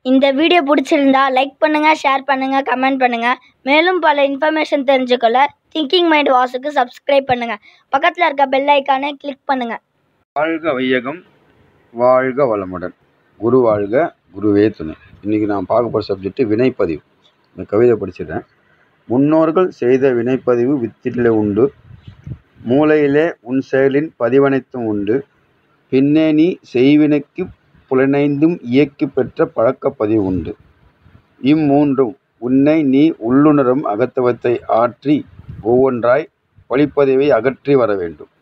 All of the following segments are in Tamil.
இந்த வீடியோ பிடிச்சிருந்தா லைக் பண்ணுங்கள் ஷேர் பண்ணுங்கள் கமெண்ட் பண்ணுங்கள் மேலும் பல இன்ஃபர்மேஷன் தெரிஞ்சுக்கொள்ள திங்கிங் மைண்ட் வாசுக்கு சப்ஸ்கிரைப் பண்ணுங்கள் பக்கத்தில் இருக்க பெல் ஐக்கானை கிளிக் பண்ணுங்கள் வாழ்க வையகம் வாழ்க வளமுடன் குரு வாழ்க குருவே துணை இன்றைக்கி நான் பார்க்க போகிற சப்ஜெக்ட்டு வினைப்பதிவு இந்த கவிதை படிச்சிடுறேன் முன்னோர்கள் செய்த வினைப்பதிவு வித்திலே உண்டு மூளையிலே உன் செயலின் பதிவனைத்தும் உண்டு பின்னே நீ செய்வினைக்கு புலனைந்தும் இயக்கி பெற்ற பழக்கப்பதிவு உண்டு இம்மூன்றும் உன்னை நீ உள்ளுணரும் அகத்தவத்தை ஆற்றி ஒவ்வொன்றாய் வழிப்பதிவை அகற்றி வர வேண்டும்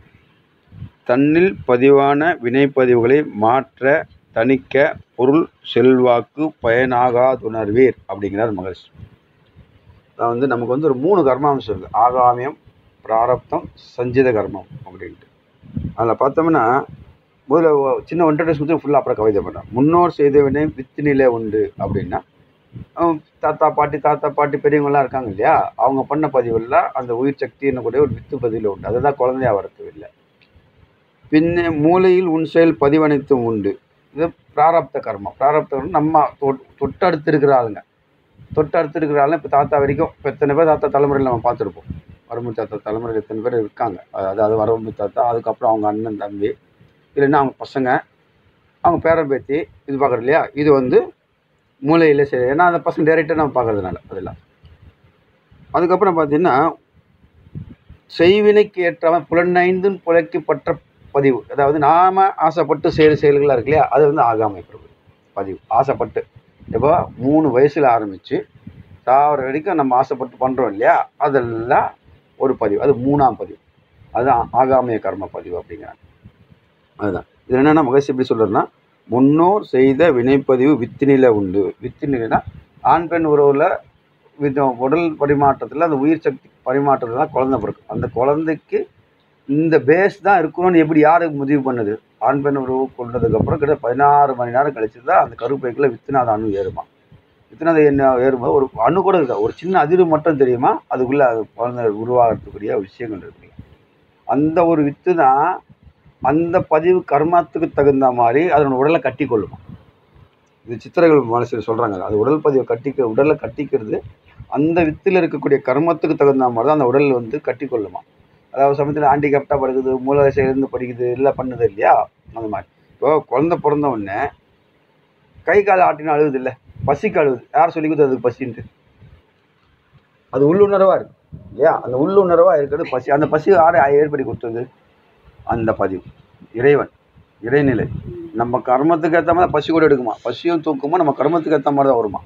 தன்னில் பதிவான வினைப்பதிவுகளை மாற்ற தணிக்க பொருள் செல்வாக்கு பயனாகாதுணர்வீர் அப்படிங்கிறார் மகர்ஷி அதான் வந்து நமக்கு வந்து ஒரு மூணு கர்மாம்சம் இருக்குது ஆகாமியம் பிராரப்தம் சஞ்சித கர்மம் அப்படின்ட்டு அதில் பார்த்தோம்னா முதல்ல ஒ- சின்ன இன்ட்ரடியூஸ் கொடுத்து ஃபுல்லாக அப்புறம் கவிதை பண்ணுறேன் முன்னோர் செய்த வினை வித்தினிலே உண்டு அப்படின்னா அவன் தாத்தா பாட்டி தாத்தா பாட்டி பெரியவங்களாம் இருக்காங்க இல்லையா அவங்க பண்ண பதிவெல்லாம் அந்த உயிர் சக்தி என்னக்கூடிய ஒரு வித்து பதிவில் உண்டு அதுதான் குழந்தையா வரது இல்லை பின்ன மூலையில் உன் செயல் பதிவனைத்தும் உண்டு இது பிராரப்த கர்மம் பிராரப்த கர்மம் நம்ம தொட்- தொட்டடுத்து இருக்கிற ஆளுங்க தொட்டடுத்து இருக்கிற ஆளுங்க இப்போ தாத்தா வரைக்கும் இப்போ எத்தனை பேர் தாத்தா தலைமுறையில் நம்ம பார்த்துருப்போம் வரம்பு தாத்தா தலைமுறையில் எத்தனை பேர் இருக்காங்க அதாவது அது வரம்பு தாத்தா அதுக்கப்புறம் அவங்க அண்ணன் தம்பி இல்லைன்னா அவங்க பசங்க அவங்க பேரன் பேத்தி இது பார்க்குறோம் இல்லையா இது வந்து மூலையில் சரி ஏன்னா அந்த பசங்க டேரெக்டாக நம்ம பார்க்கறதுனால அதெல்லாம் அதுக்கப்புறம் பார்த்தீங்கன்னா செய்வினைக்கு ஏற்றவன் புலனைந்தும் புழைக்கப்பட்ட பதிவு அதாவது நாம ஆசைப்பட்டு செய்கிற செயல்களாக இருக்கு இல்லையா அது வந்து ஆகாமை பிரபு பதிவு ஆசைப்பட்டு இப்போ மூணு வயசில் ஆரம்பித்து சாவர வரைக்கும் நம்ம ஆசைப்பட்டு பண்ணுறோம் இல்லையா அதெல்லாம் ஒரு பதிவு அது மூணாம் பதிவு அதுதான் ஆகாமிய கர்ம பதிவு அப்படிங்கிறாங்க அதுதான் இது என்னென்னா மகேஷ் எப்படி சொல்கிறேன்னா முன்னோர் செய்த வினைப்பதிவு வித்தினில உண்டு வித்தினிலைனா ஆண் பெண் உறவில் வித உடல் பரிமாற்றத்தில் அந்த உயிர் சக்தி பரிமாற்றத்தில் தான் குழந்தை பிறக்கும் அந்த குழந்தைக்கு இந்த பேஸ் தான் இருக்கணும்னு எப்படி யாருக்கு முடிவு பண்ணுது ஆண் பெண் உறவு கொண்டதுக்கப்புறம் கிட்ட பதினாறு மணி நேரம் கழிச்சு தான் அந்த கருப்பைக்குள்ளே வித்துனாத அணு ஏறுமா வித்துனாத என்ன ஏறும்போது ஒரு அணு கூட இருக்கா ஒரு சின்ன அதிர்வு மட்டும் தெரியுமா அதுக்குள்ளே அது குழந்தை உருவாகிறதுக்குரிய விஷயங்கள் இருக்கு அந்த ஒரு வித்து தான் அந்த பதிவு கர்மத்துக்கு தகுந்த மாதிரி அதனோட உடலை கட்டி கொள்ளுமா இது சித்திரங்கள் மனசில் சொல்கிறாங்க அது உடல் பதிவை கட்டிக்க உடலை கட்டிக்கிறது அந்த வித்தில் இருக்கக்கூடிய கர்மத்துக்கு தகுந்த மாதிரி தான் அந்த உடல் வந்து கட்டி கொள்ளுமா அதாவது சமயத்தில் ஹேண்டிகேப்டாக படுக்குது மூல இருந்து படிக்குது இல்லை பண்ணுது இல்லையா அந்த மாதிரி இப்போ குழந்தை பிறந்த உடனே கை கால் ஆட்டினா அழுகுது இல்லை பசிக்கு அழுகுது யார் சொல்லி கொடுத்தது அதுக்கு பசின்ட்டு அது உள்ளுணர்வாக இருக்கு இல்லையா அந்த உள்ளுணர்வாக இருக்கிறது பசி அந்த பசி யார் ஏற்படுத்தி கொடுத்தது அந்த பதிவு இறைவன் இறைநிலை நம்ம கர்மத்துக்கு ஏற்ற மாதிரி பசி கூட எடுக்குமா பசியும் தூக்கமும் நம்ம கர்மத்துக்கு ஏற்ற மாதிரி தான் வருமா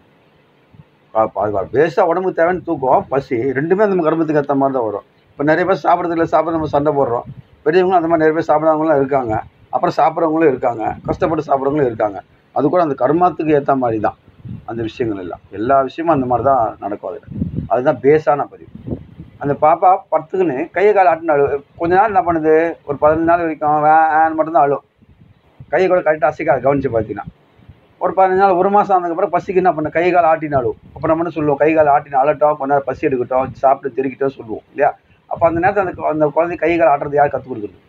பேஸாக உடம்புக்கு தேவைன்னு தூக்கம் பசி ரெண்டுமே நம்ம கர்மத்துக்கு ஏற்ற மாதிரி தான் வரும் இப்போ நிறைய பேர் சாப்பிட்றதில்ல சாப்பிட நம்ம சண்டை போடுறோம் பெரியவங்களும் அந்த மாதிரி நிறைய பேர் சாப்பிடாதவங்களும் இருக்காங்க அப்புறம் சாப்பிட்றவங்களும் இருக்காங்க கஷ்டப்பட்டு சாப்பிட்றவங்களும் இருக்காங்க அது கூட அந்த கர்மத்துக்கு ஏற்ற மாதிரி தான் அந்த விஷயங்கள் எல்லாம் எல்லா விஷயமும் அந்த மாதிரி தான் நடக்கும் அதில் அதுதான் பேஸான பதிவு அந்த பாப்பா பத்துக்குன்னு கையை கால் ஆட்டின அழு கொஞ்ச நாள் என்ன பண்ணுது ஒரு பதினஞ்சு நாள் வரைக்கும் வேன் மட்டும்தான் அழும் கையை கூட கரெக்டாக அசைக்காது கவனிச்சு பார்த்தீங்கன்னா ஒரு பதினஞ்சு நாள் ஒரு மாதம் ஆனதுக்கப்புறம் பசிக்கு என்ன பண்ண கை கால் ஆட்டினாலும் அப்போ நம்ம என்ன சொல்லுவோம் கை கால் ஆட்டின அழட்டும் கொஞ்ச நேரம் பசி எடுக்கட்டும் சாப்பிட்டு தெருக்கிட்டோம் சொல்லுவோம் இல்லையா அப்போ அந்த நேரத்தில் அந்த அந்த குழந்தை கை கால் ஆட்டுறது யார் கற்றுக் கொடுக்குறது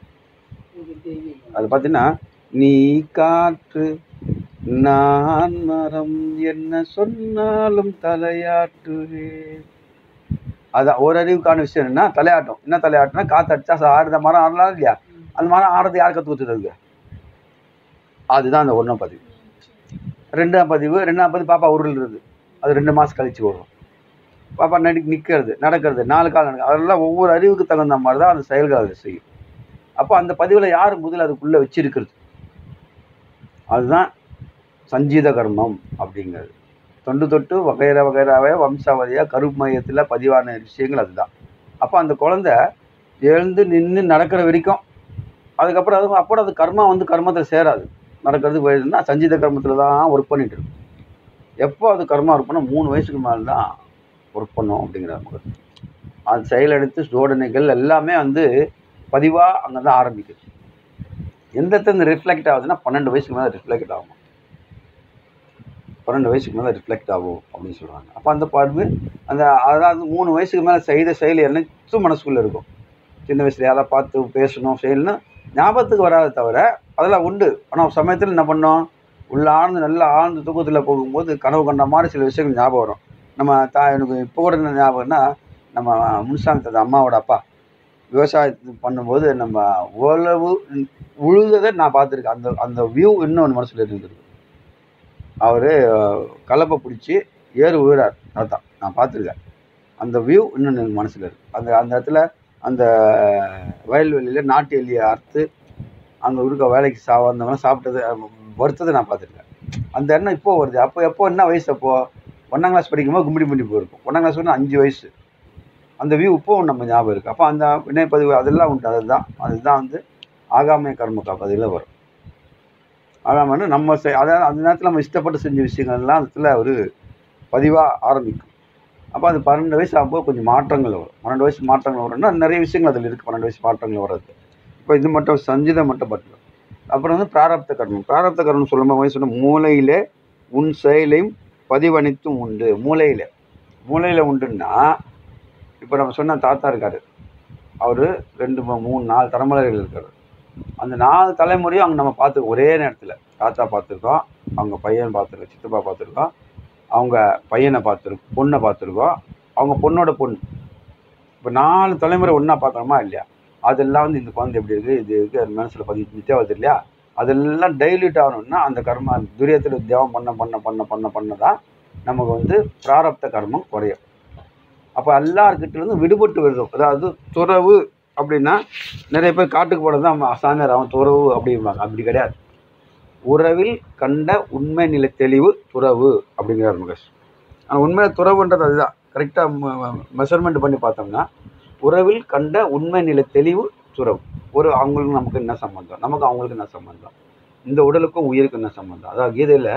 அது பார்த்தீங்கன்னா நீ காற்று நான் மரம் என்ன சொன்னாலும் தலையாட்டுவேன் அதான் ஒரு அறிவுக்கான விஷயம் என்ன தலையாட்டம் என்ன தலையாட்டம்னா காற்று அடிச்சா ஆடுற மரம் ஆடலாம் இல்லையா அந்த மரம் ஆடுறது யார் கற்றுக் கொடுத்துருக்கு அதுதான் அந்த ஒன்றாம் பதிவு ரெண்டாம் பதிவு ரெண்டாம் பதிவு பாப்பா உருள்றது அது ரெண்டு மாதம் கழிச்சு வரும் பாப்பா நடி நிற்கிறது நடக்கிறது நாலு கால் நடக்கும் அதெல்லாம் ஒவ்வொரு அறிவுக்கு தகுந்த மாதிரி தான் அந்த செயல்கள் அதை செய்யும் அப்போ அந்த பதிவில் யார் முதல்ல அதுக்குள்ளே வச்சிருக்கிறது அதுதான் சஞ்சீத கர்மம் அப்படிங்கிறது தொண்டு தொட்டு வகைர வகைராவே வம்சாவதியாக கருப்பு மையத்தில் பதிவான விஷயங்கள் அதுதான் அப்போ அந்த குழந்தை எழுந்து நின்று நடக்கிற வரைக்கும் அதுக்கப்புறம் அது அப்போ அது கர்மா வந்து கர்மத்தில் சேராது நடக்கிறதுக்கு வயதுனா சஞ்சீத கர்மத்தில் தான் ஒர்க் பண்ணிட்டு இருக்கும் எப்போ அது கர்மா ஒர்க் பண்ணால் மூணு வயசுக்கு மேலே தான் ஒர்க் பண்ணும் அப்படிங்கிற மகன் அது செயலெடுத்து சோதனைகள் எல்லாமே வந்து பதிவாக அங்கே தான் ஆரம்பிக்குது எந்த இடத்துல ரிஃப்ளெக்ட் ஆகுதுன்னா பன்னெண்டு வயசுக்கு மேலே ரிஃப்ளெக்ட் ஆகும் பன்னெண்டு வயசுக்கு மேலே ரிஃப்ளெக்ட் ஆகும் அப்படின்னு சொல்கிறாங்க அப்போ அந்த பார்வை அந்த அதாவது மூணு வயசுக்கு மேலே செய்த செயல் அனைத்தும் மனசுக்குள்ளே இருக்கும் சின்ன வயசுல யாரை பார்த்து பேசணும் செய்யணும்னா ஞாபகத்துக்கு வராத தவிர அதெல்லாம் உண்டு ஆனால் சமயத்தில் என்ன பண்ணோம் உள்ள ஆழ்ந்து நல்லா ஆழ்ந்த தூக்கத்தில் போகும்போது கனவு கண்ட மாதிரி சில விஷயங்கள் ஞாபகம் வரும் நம்ம தா எனக்கு இப்போ கூட என்ன ஞாபகம்னா நம்ம முனுசாமி தாத்தா அம்மாவோட அப்பா விவசாயத்து பண்ணும்போது நம்ம உழவு உழுததை நான் பார்த்துருக்கேன் அந்த அந்த வியூ இன்னும் ஒன்று மனசில் இருந்திருக்கு அவர் கலப்பை பிடிச்சி ஏறு உழுறார் தாத்தா நான் பார்த்துருக்கேன் அந்த வியூ இன்னும் எனக்கு மனசில் இருக்குது அந்த அந்த இடத்துல அந்த வயல்வெளியில் நாட்டு எலியை அறுத்து அங்கே இருக்க வேலைக்கு சா வந்தவங்க சாப்பிட்டது வருத்ததை நான் பார்த்துருக்கேன் அந்த எண்ணம் இப்போ வருது அப்போ எப்போ என்ன வயசு அப்போ ஒன்றாம் கிளாஸ் படிக்கும்போது கும்பிடி பண்ணி போயிருக்கும் ஒன்றாம் கிளாஸ் வந்து அஞ்சு வயசு அந்த வியூ இப்போவும் நம்ம ஞாபகம் இருக்குது அப்போ அந்த வினைப்பதிவு அதெல்லாம் உண்டு அதுதான் அதுதான் வந்து ஆகாமிய கர்ம காப்பதில் வரும் ஆகாமன்னு நம்ம செய் அதாவது அந்த நேரத்தில் நம்ம இஷ்டப்பட்டு செஞ்ச விஷயங்கள்லாம் அந்த இடத்துல ஒரு பதிவாக ஆரம்பிக்கும் அப்போ அது பன்னெண்டு வயசு ஆகும்போது கொஞ்சம் மாற்றங்கள் வரும் பன்னெண்டு வயசு மாற்றங்கள் வரும்னா நிறைய விஷயங்கள் அதில் இருக்குது பன்னெண்டு வயசு மாற்றங்கள் வர்றது இப்போ இது மட்டும் சஞ்சிதம் மட்டும் பட்டு அப்புறம் வந்து பிராரப்த கர்மம் பிராரப்த கர்மம் சொல்லும்போது சொன்ன மூளையிலே உன் செயலையும் பதிவனைத்தும் உண்டு மூளையில் மூளையில் உண்டுன்னா இப்போ நம்ம சொன்ன தாத்தா இருக்காரு அவர் ரெண்டு மூ- மூணு நாலு தலைமுறைகள் இருக்காரு அந்த நாலு தலைமுறையும் அங்கே நம்ம பார்த்து ஒரே நேரத்தில் தாத்தா பார்த்துருக்கோம் அவங்க பையன் பார்த்துருக்கோம் சித்தப்பா பார்த்துருக்கோம் அவங்க பையனை பார்த்துருக்கோம் பொண்ணை பார்த்துருக்கோம் அவங்க பொண்ணோட பொண்ணு இப்போ நாலு தலைமுறை ஒன்றா பார்க்குறோமா இல்லையா அதெல்லாம் வந்து இந்த குழந்தை எப்படி இருக்குது இது இருக்குது அது மனசில் பதிவு தேவை இல்லையா அதெல்லாம் டைல்யூட் ஆகணும்னா அந்த கர்மா துரியத்தில் தியாகம் பண்ண பண்ண பண்ண பண்ண பண்ண தான் நமக்கு வந்து பிராரப்த கர்மம் குறையும் அப்போ எல்லார்கிட்ட இருந்து விடுபட்டு வருதும் அதாவது துறவு அப்படின்னா நிறைய பேர் காட்டுக்கு போனது தான் சாமியார் அவன் துறவு அப்படிம்பாங்க அப்படி கிடையாது உறவில் கண்ட உண்மை நிலை தெளிவு துறவு அப்படிங்கிறார் முகேஷ் ஆனால் உண்மையில துறவுன்றது அதுதான் கரெக்டாக மெஷர்மெண்ட் பண்ணி பார்த்தோம்னா உறவில் கண்ட உண்மை நிலை தெளிவு துறவு ஒரு அவங்களுக்கு நமக்கு என்ன சம்பந்தம் நமக்கு அவங்களுக்கு என்ன சம்பந்தம் இந்த உடலுக்கும் உயிருக்கும் என்ன சம்பந்தம் அதாவது கீதையில்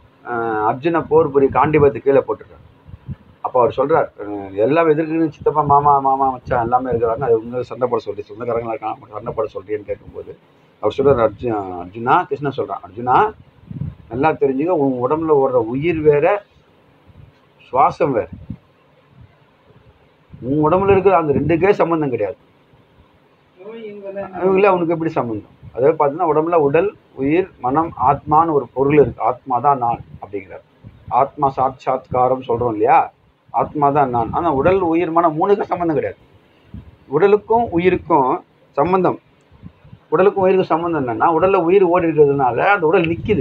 அர்ஜுன போர் புரி காண்டிபத்து கீழே போட்டுருக்கார் அப்போ அவர் சொல்கிறார் எல்லாம் எதிர்க்கு சித்தப்பா மாமா மாமா மச்சான் எல்லாமே இருக்கிறாங்க அது வந்து சண்டை போட சொல்லி சொந்தக்காரங்களா இருக்காங்க சண்டை போட சொல்றேன்னு கேட்கும்போது அவர் சொல்கிறார் அர்ஜுன் அர்ஜுனா கிருஷ்ணன் சொல்கிறான் அர்ஜுனா நல்லா தெரிஞ்சுக்க உன் உடம்புல ஓடுற உயிர் வேற சுவாசம் வேற உன் உடம்புல இருக்கிற அந்த ரெண்டுக்கே சம்பந்தம் கிடையாது இல்லை அவனுக்கு எப்படி சம்பந்தம் அதாவது பார்த்தீங்கன்னா உடம்புல உடல் உயிர் மனம் ஆத்மான்னு ஒரு பொருள் இருக்கு ஆத்மா தான் நான் அப்படிங்கிறார் ஆத்மா சாட்சாத்காரம் சொல்றோம் இல்லையா ஆத்மா தான் நான் ஆனால் உடல் உயிர் மனம் மூணுக்கும் சம்மந்தம் கிடையாது உடலுக்கும் உயிருக்கும் சம்பந்தம் உடலுக்கும் உயிருக்கும் சம்பந்தம் என்னன்னா உடல்ல உயிர் ஓடி இருக்கிறதுனால அந்த உடல் நிக்குது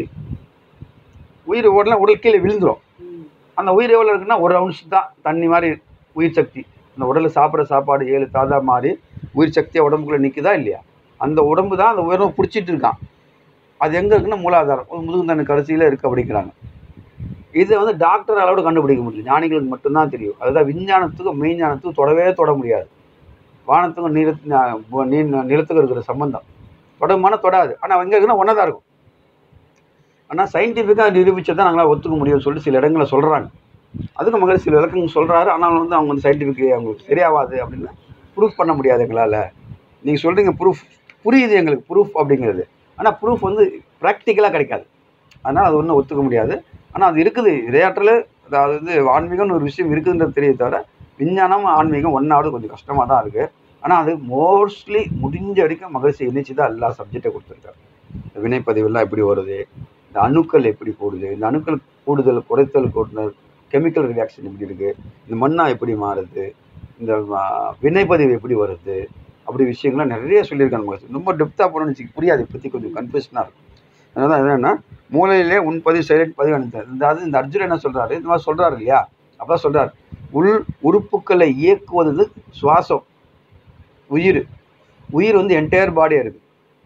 உயிர் ஓடலாம் உடல் கீழே விழுந்துரும் அந்த உயிர் எவ்வளோ இருக்குன்னா ஒரு அவுன்ஸ் தான் தண்ணி மாதிரி உயிர் சக்தி அந்த உடலில் சாப்பிட்ற சாப்பாடு ஏழு தாதா மாதிரி உயிர் சக்தியாக உடம்புக்குள்ளே நிற்குதா இல்லையா அந்த உடம்பு தான் அந்த உயரம் பிடிச்சிட்டு இருக்கான் அது எங்கே இருக்குன்னா மூலாதாரம் ஒரு முதுகுந்தண்டு கடைசியில் இருக்கு அப்படிங்கிறாங்க இதை வந்து டாக்டர் அளவோட கண்டுபிடிக்க முடியல ஞானிகளுக்கு மட்டும்தான் தெரியும் அதுதான் விஞ்ஞானத்துக்கும் மெய்ஞானத்துக்கும் தொடவே தொட முடியாது வானத்துக்கும் நிலத்து நீ நிலத்துக்கும் இருக்கிற சம்பந்தம் தொடமான தொடாது ஆனால் எங்கே இருக்குன்னா ஒன்றா தான் இருக்கும் ஆனால் சயின்டிஃபிக்காக நிரூபிச்சதை நாங்களால் ஒத்துக்க முடியும்னு சொல்லிட்டு சில இடங்களில் சொல்கிறாங்க அதுக்கு மகளிர் சில விளக்கங்கள் சொல்கிறாரு ஆனால் வந்து அவங்க வந்து சயின்டிஃபிக் அவங்களுக்கு சரியாகாது அப்படின்னு ப்ரூஃப் பண்ண முடியாது எங்களால் நீங்கள் சொல்கிறீங்க ப்ரூஃப் புரியுது எங்களுக்கு ப்ரூஃப் அப்படிங்கிறது ஆனால் ப்ரூஃப் வந்து ப்ராக்டிக்கலாக கிடைக்காது அதனால் அது ஒன்றும் ஒத்துக்க முடியாது ஆனால் அது இருக்குது இரையாற்றல் அதாவது வந்து ஆன்மீகம்னு ஒரு விஷயம் இருக்குதுன்றது தெரிய தவிர விஞ்ஞானம் ஆன்மீகம் ஒன்றாவது கொஞ்சம் கஷ்டமாக தான் இருக்குது ஆனால் அது மோஸ்ட்லி முடிஞ்ச வரைக்கும் மகிழ்ச்சி இணைச்சி தான் எல்லா சப்ஜெக்டை கொடுத்துருக்காரு இந்த வினைப்பதிவெல்லாம் எப்படி வருது இந்த அணுக்கள் எப்படி போடுது இந்த அணுக்கள் கூடுதல் குறைத்தல் கூடுதல் கெமிக்கல் ரியாக்ஷன் எப்படி இருக்குது இந்த மண்ணா எப்படி மாறுது இந்த ஆ, வினைப்பதிவு எப்படி வருது அப்படி விஷயங்கள்லாம் நிறைய சொல்லியிருக்காங்க மகேஷ். ரொம்ப டெப்த்தாக போனோம்னு வச்சு புரியாது இப்போதைக்கு கொஞ்சம் கன்ஃபியூஷனாக இருக்கும் அதனால தான் என்னென்னா மூளையிலே உன் பதிவு சைலண்ட் பதிவு அனுப்பித்தார் இந்த அது இந்த அர்ஜுன் என்ன சொல்கிறாரு இந்த மாதிரி சொல்கிறாரு இல்லையா அப்போ சொல்கிறார் உள் உறுப்புக்களை இயக்குவது சுவாசம் உயிர் உயிர் வந்து என்டையர் பாடியாக இருக்குது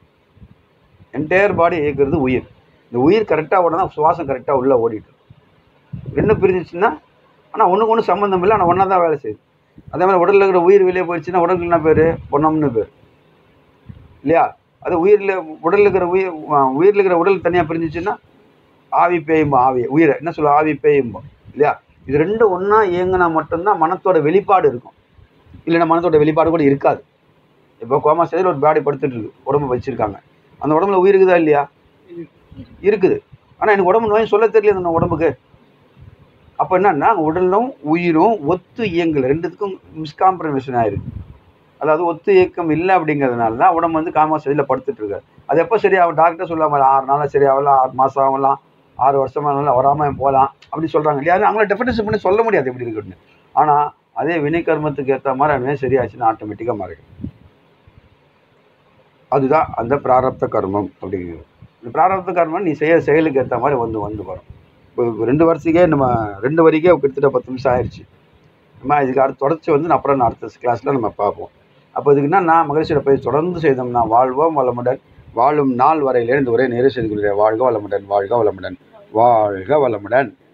என்டையர் பாடி இயக்குறது உயிர் இந்த உயிர் கரெக்டாக ஓடனா சுவாசம் கரெக்டாக உள்ளே ஓடிட்டு இருக்கும். ரெண்டும் பிரிஞ்சிச்சுன்னா ஆனால் ஒன்றுக்கு ஒன்று சம்மந்தம் இல்லை ஆனால் ஒன்றா தான் வேலை செய்யுது அதே மாதிரி உடலில் இருக்கிற உயிர் வெளியே போயிடுச்சுன்னா உடலுக்கு என்ன பேர் பொன்னம்னு பேர் இல்லையா அது உயிரில் உடலில் இருக்கிற உயிர் அஹ் உயிரில் இருக்கிற உடல் தனியாக பிரிஞ்சிச்சுன்னா ஆவி பேயும்போம் ஆவி உயிரை என்ன சொல்லுவோம் ஆவி பேயும்போம் இல்லையா இது ரெண்டும் ஒன்றா இயங்கினா மட்டும்தான் மனத்தோட வெளிப்பாடு இருக்கும் இல்லைன்னா மனத்தோட வெளிப்பாடு கூட இருக்காது இப்போ கோமா ஸ்டேஜில் ஒரு பாடி படுத்துட்டு இருக்கு உடம்பு வச்சிருக்காங்க அந்த உடம்புல உயிர் இருக்குதா இல்லையா இருக்குது ஆனால் எனக்கு உடம்பு நோய் சொல்ல தெரியல அந்த உடம்புக்கு அப்போ என்னன்னா உடலும் உயிரும் ஒத்து இயங்கல ரெண்டுத்துக்கும் மிஸ்காம்ப்ரமேஷன் ஆயிருக்கு அதாவது ஒத்து இயக்கம் இல்லை அப்படிங்கிறதுனால தான் உடம்பு வந்து காமா ஸ்டேஜில் படுத்துட்டு இருக்காரு அது எப்போ சரியாகும் டாக்டர் சொல்லாமல் ஆறு நாளாக சரியாகலாம் ஆறு மாதம் ஆகலாம் ஆறு வருஷமானாலும் வராமல் போகலாம் அப்படி சொல்கிறாங்க இல்லையா அது அவங்கள டெஃபினேஷன் பண்ணி சொல்ல முடியாது எப்படி இருக்குன்னு ஆனால் அதே வினை கர்மத்துக்கு ஏற்ற மாதிரி அவனே சரியாச்சுன்னா ஆட்டோமேட்டிக்காக மாறிடும் அதுதான் அந்த பிராரப்த கர்மம் அப்படிங்கிறது இந்த பிராரப்த கர்மம் நீ செய்ய செயலுக்கு ஏற்ற மாதிரி வந்து வந்து வரும் இப்போ ரெண்டு வருஷத்துக்கே நம்ம ரெண்டு வரைக்கே கிட்டத்தட்ட பத்து நிமிஷம் ஆயிடுச்சு நம்ம இதுக்கு அடுத்து தொடர்ச்சி வந்து நான் அப்புறம் நான் அடுத்த கிளாஸில் நம்ம பார்ப்போம் அப்போ இதுக்குன்னா நான் மகிழ்ச்சியோட போய் தொடர்ந்து செய்தோம்னா வாழ்வோம் வளமுடன் வாழும் நாள் வரையிலே இந்த உரை நிறைவு செய்து கொள்கிறேன் வாழ்க வளமுடன் வாழ்க வளமுடன் வாழ்க வளமுடன்